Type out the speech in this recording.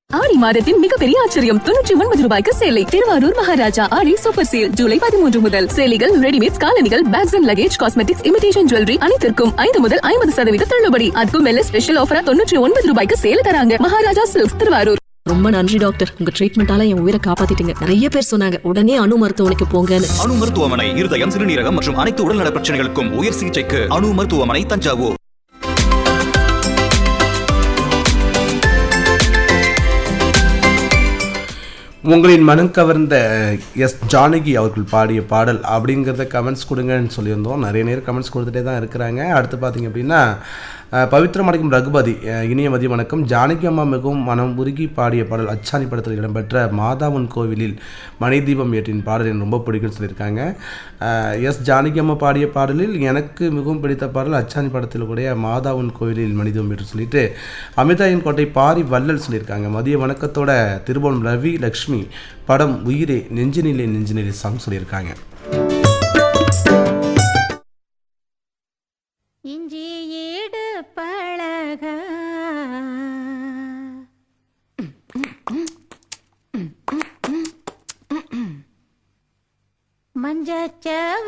ஆடி மாதத்தின் மிகப்பெரிய ஆச்சரியம் தொண்ணூற்றி ஒன்பது ரூபாய்க்கு சேலை திருவாரூர் மகாராஜா ஆடி சூப்பர் சேல் ஜூலை பதிமூன்று முதல் சேலைகள் ரெடிமேட் காலணிகள் bags and luggage cosmetics imitation jewellery அனைத்திற்கும் ஐந்து முதல் ஐம்பது சதவீத தள்ளுபடி அதுக்கும் மேல ஸ்பெஷல் ஆஃபரா தொண்ணூற்றி ஒன்பது ரூபாய்க்கு சேல தராங்க மகாராஜா சில்க்ஸ் திருவாரூர் ரொம்ப நன்றி டாக்டர் உங்க ட்ரீட்மெண்டால என் உயிரை காப்பாத்திட்டீங்க நிறைய பேர் சொன்னாங்க உடனே அணு மருத்துவமனைக்கு போங்கன்னு அணு மருத்துவமனை இருதயம் சிறுநீரகம் மற்றும் அனைத்து உடல்நல பிரச்சனைகளுக்கும் உயர் சிகிச்சைக்கு அணு மருத்துவமனை தஞ்சாவூர் உங்களின் மனம் கவர்ந்த எஸ் ஜானகி அவர்கள் பாடிய பாடல் அப்படிங்கிறத கமெண்ட்ஸ் கொடுங்கன்னு சொல்லியிருந்தோம் நிறைய நேரம் கமெண்ட்ஸ் கொடுத்துட்டே தான் இருக்கிறாங்க அடுத்து பார்த்தீங்க அப்படின்னா அஹ், பவித்ரம் அடைக்கும் ரகுபதி அஹ், இனிய மதிய வணக்கம் ஜானகி அம்மா மிகவும் மனம் உருகி பாடிய பாடல் அச்சாணி படத்தில் இடம்பெற்ற மாதாவன் கோவிலில் மணிதீபம் ஏற்றின் பாடல் எனக்கு ரொம்ப பிடிக்கும்னு சொல்லியிருக்காங்க அஹ், எஸ் ஜானகி அம்மா பாடிய பாடலில் எனக்கு மிகவும் பிடித்த பாடல் அச்சாணி படத்தில் கூடிய மாதாவன் கோவிலில் மணிதீபம் ஏற்று சொல்லிட்டு அமிதாயின் கோட்டை பாரி வள்ளல் சொல்லியிருக்காங்க மதிய வணக்கத்தோட திருபுவனம் ரவி லக்ஷ்மி படம் உயிரே நெஞ்சினிலே நெஞ்சினிலே சாங் சொல்லியிருக்காங்க இஞ்சி ஈடு பழக மஞ்சச்சவ